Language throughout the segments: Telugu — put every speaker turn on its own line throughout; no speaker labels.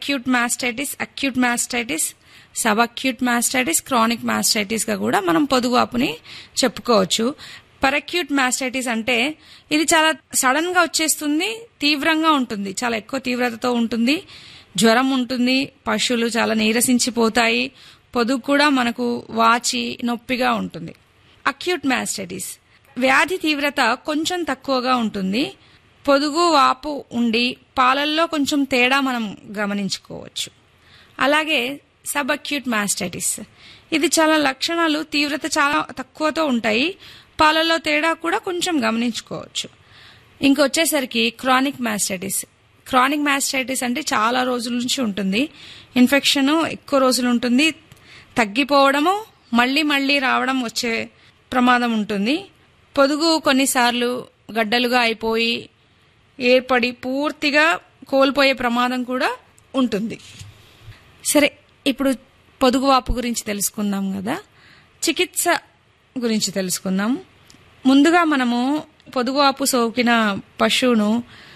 పరక్యూట్ mastitis acute mastitis sub acute mastitis chronic mastitis గా కూడా మనం పొదుగువాపుని చెప్పుకోవచ్చు పరక్యూట్ మాస్టైటిస్ అంటే ఇది చాలా సడన్ గా వచ్చేస్తుంది తీవ్రంగా ఉంటుంది చాలా ఎక్కువ తీవ్రతతో ఉంటుంది జ్వరం ఉంటుంది పశువులు చాలా నీరసించిపోతాయి పొదుగు కూడా మనకు వాచి నొప్పిగా ఉంటుంది అక్యూట్ మాస్టైటిస్ వ్యాధి తీవ్రత కొంచెం తక్కువగా ఉంటుంది పొదుగు వాపు ఉండి పాలల్లో కొంచెం తేడా మనం గమనించుకోవచ్చు అలాగే సబ్ అక్యూట్ మాస్టైటిస్ ఇది చాలా లక్షణాలు తీవ్రత చాలా తక్కువతో ఉంటాయి పాలల్లో తేడా కూడా కొంచెం గమనించుకోవచ్చు ఇంకొచ్చేసరికి క్రానిక్ మాస్టైటిస్ క్రానిక్ మాస్టైటిస్ అంటే చాలా రోజుల నుంచి ఉంటుంది ఇన్ఫెక్షన్ ఎక్కువ రోజులు ఉంటుంది తగ్గిపోవడము మళ్ళీ మళ్ళీ రావడం వచ్చే ప్రమాదం ఉంటుంది పొదుగు కొన్నిసార్లు గడ్డలుగా అయిపోయి ఏర్పడి పూర్తిగా కోల్పోయే ప్రమాదం కూడా ఉంటుంది సరే ఇప్పుడు పొదుగువాపు గురించి తెలుసుకుందాం కదా చికిత్స గురించి తెలుసుకుందాం ముందుగా మనము పొదుగువాపు సోకిన పశువును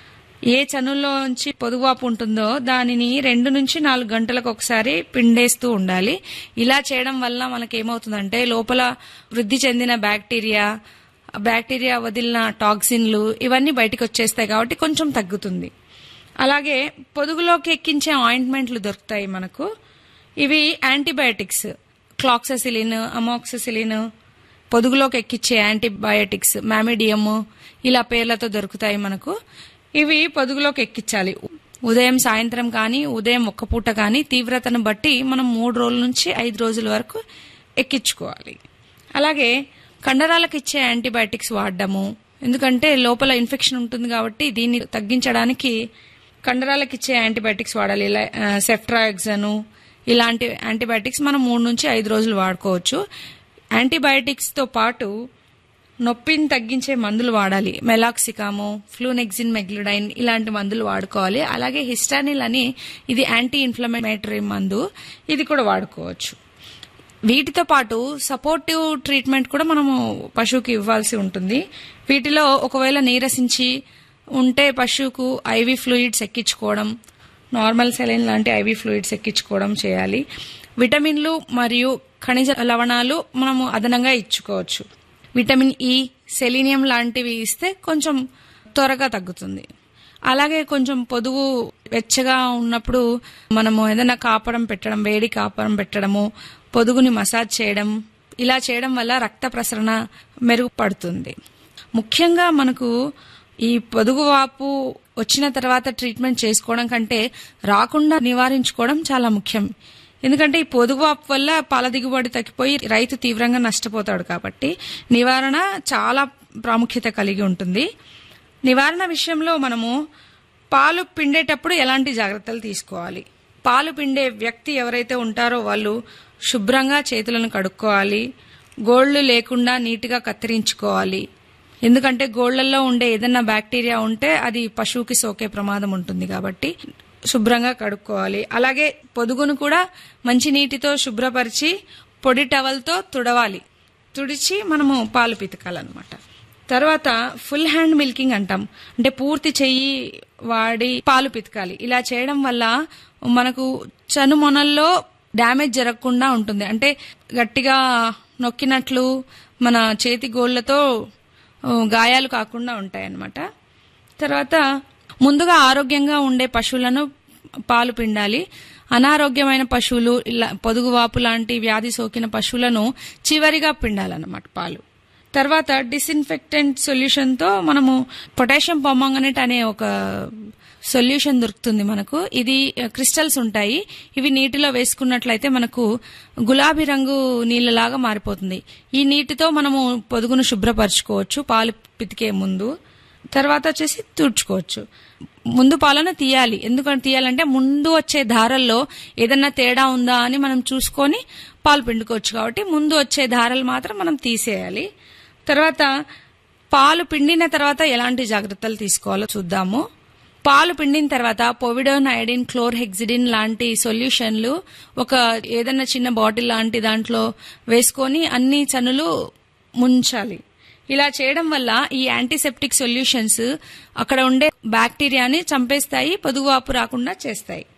ఏ చనుల్లోంచి పొదుగువాపు ఉంటుందో దానిని రెండు నుంచి నాలుగు గంటలకు ఒకసారి పిండేస్తూ ఉండాలి ఇలా చేయడం వల్ల మనకి ఏమవుతుందంటే లోపల వృద్ధి చెందిన బ్యాక్టీరియా బ్యాక్టీరియా వదిలిన టాక్సిన్లు ఇవన్నీ బయటకు వచ్చేస్తాయి కాబట్టి కొంచెం తగ్గుతుంది అలాగే పొదుగులోకి ఎక్కించే ఆయింట్మెంట్లు దొరుకుతాయి మనకు ఇవి యాంటీబయాటిక్స్ క్లాక్ససిలిన్ అమాక్ససిలిన్ పొదుగులోకి ఎక్కించే యాంటీబయాటిక్స్ మామిడియం ఇలా పేర్లతో దొరుకుతాయి మనకు ఇవి పొదుగులోకి ఎక్కించాలి ఉదయం సాయంత్రం కానీ ఉదయం ఒక్క పూట కానీ తీవ్రతను బట్టి మనం మూడు రోజుల నుంచి ఐదు రోజుల వరకు ఎక్కించుకోవాలి అలాగే కండరాలకు ఇచ్చే యాంటీబయాటిక్స్ వాడడము ఎందుకంటే లోపల ఇన్ఫెక్షన్ ఉంటుంది కాబట్టి దీన్ని తగ్గించడానికి కండరాలకు ఇచ్చే యాంటీబయాటిక్స్ వాడాలి ఇలా సెఫ్ట్రాక్సను ఇలాంటి యాంటీబయాటిక్స్ మనం మూడు నుంచి ఐదు రోజులు వాడుకోవచ్చు యాంటీబయాటిక్స్ తో పాటు నొప్పిని తగ్గించే మందులు వాడాలి మెలాక్సికాము ఫ్లూనెక్సిన్ మెగ్లిడైన్ ఇలాంటి మందులు వాడుకోవాలి అలాగే హిస్టానిల్ అని ఇది యాంటీ ఇన్ఫ్లమేటరీ మందు ఇది కూడా వాడుకోవచ్చు వీటితో పాటు సపోర్టివ్ ట్రీట్మెంట్ కూడా మనము పశువుకి ఇవ్వాల్సి ఉంటుంది వీటిలో ఒకవేళ నీరసించి ఉంటే పశువుకు ఐవి ఫ్లూయిడ్స్ ఎక్కించుకోవడం నార్మల్ సెలైన్ లాంటి ఐవి ఫ్లూయిడ్స్ ఎక్కించుకోవడం చేయాలి విటమిన్లు మరియు ఖనిజ లవణాలు మనము అదనంగా ఇచ్చుకోవచ్చు విటమిన్ ఇ సెలీనియం లాంటివి ఇస్తే కొంచెం త్వరగా తగ్గుతుంది అలాగే కొంచెం పొదుగు వెచ్చగా ఉన్నప్పుడు మనము ఏదైనా కాపడం పెట్టడం వేడి కాపడం పెట్టడము పొదుగుని మసాజ్ చేయడం ఇలా చేయడం వల్ల రక్త ప్రసరణ మెరుగుపడుతుంది ముఖ్యంగా మనకు ఈ పొదుగు వాపు వచ్చిన తర్వాత ట్రీట్మెంట్ చేసుకోవడం కంటే రాకుండా నివారించుకోవడం చాలా ముఖ్యం ఎందుకంటే ఈ పొదుగు వాపు వల్ల పాల దిగుబడి తగ్గిపోయి రైతు తీవ్రంగా నష్టపోతాడు కాబట్టి నివారణ చాలా ప్రాముఖ్యత కలిగి ఉంటుంది నివారణ విషయంలో మనము పాలు పిండేటప్పుడు ఎలాంటి జాగ్రత్తలు తీసుకోవాలి పాలు పిండే వ్యక్తి ఎవరైతే ఉంటారో వాళ్ళు శుభ్రంగా చేతులను కడుక్కోవాలి గోళ్లు లేకుండా నీట్గా కత్తిరించుకోవాలి ఎందుకంటే గోళ్లలో ఉండే ఏదన్నా బ్యాక్టీరియా ఉంటే అది పశువుకి సోకే ప్రమాదం ఉంటుంది కాబట్టి శుభ్రంగా కడుక్కోవాలి అలాగే పొదుగును కూడా మంచి నీటితో శుభ్రపరిచి పొడి టవల్తో తుడవాలి తుడిచి మనము పాలు పితకాలన్నమాట తర్వాత ఫుల్ హ్యాండ్ మిల్కింగ్ అంటాం అంటే పూర్తి చెయ్యి వాడి పాలు పితకాలి ఇలా చేయడం వల్ల మనకు చనుమొనల్లో డ్యామేజ్ జరగకుండా ఉంటుంది అంటే గట్టిగా నొక్కినట్లు మన చేతి గోళ్లతో గాయాలు కాకుండా ఉంటాయన్నమాట తర్వాత ముందుగా ఆరోగ్యంగా ఉండే పశువులను పాలు పిండాలి అనారోగ్యమైన పశువులు ఇలా పొదుగువాపు లాంటి వ్యాధి సోకిన పశువులను చివరిగా పిండాలన్నమాట పాలు తర్వాత డిస్ఇన్ఫెక్టెంట్ సొల్యూషన్ తో మనము పొటాషియం పొమ్మంగనెట్ అనే ఒక సొల్యూషన్ దొరుకుతుంది మనకు ఇది క్రిస్టల్స్ ఉంటాయి ఇవి నీటిలో వేసుకున్నట్లయితే మనకు గులాబీ రంగు నీళ్ళలాగా మారిపోతుంది ఈ నీటితో మనము పొదుగును శుభ్రపరచుకోవచ్చు పాలు పితికే ముందు తర్వాత వచ్చేసి తుడుచుకోవచ్చు ముందు పాలను తీయాలి ఎందుకంటే తీయాలంటే ముందు వచ్చే ధారల్లో ఏదన్నా తేడా ఉందా అని మనం చూసుకొని పాలు పిండుకోవచ్చు కాబట్టి ముందు వచ్చే ధారలు మాత్రం మనం తీసేయాలి తర్వాత పాలు పిండిన తర్వాత ఎలాంటి జాగ్రత్తలు తీసుకోవాలో చూద్దాము పాలు పిండిన తర్వాత పొవిడోన్ ఐడిన్ క్లోర్హెక్సిడిన్ లాంటి సొల్యూషన్లు ఒక ఏదన్నా చిన్న బాటిల్ లాంటి దాంట్లో వేసుకొని అన్ని చనులు ముంచాలి ఇలా చేయడం వల్ల ఈ యాంటీసెప్టిక్ సొల్యూషన్స్ అక్కడ ఉండే బ్యాక్టీరియాని చంపేస్తాయి పొదుగువాపు రాకుండా చేస్తాయి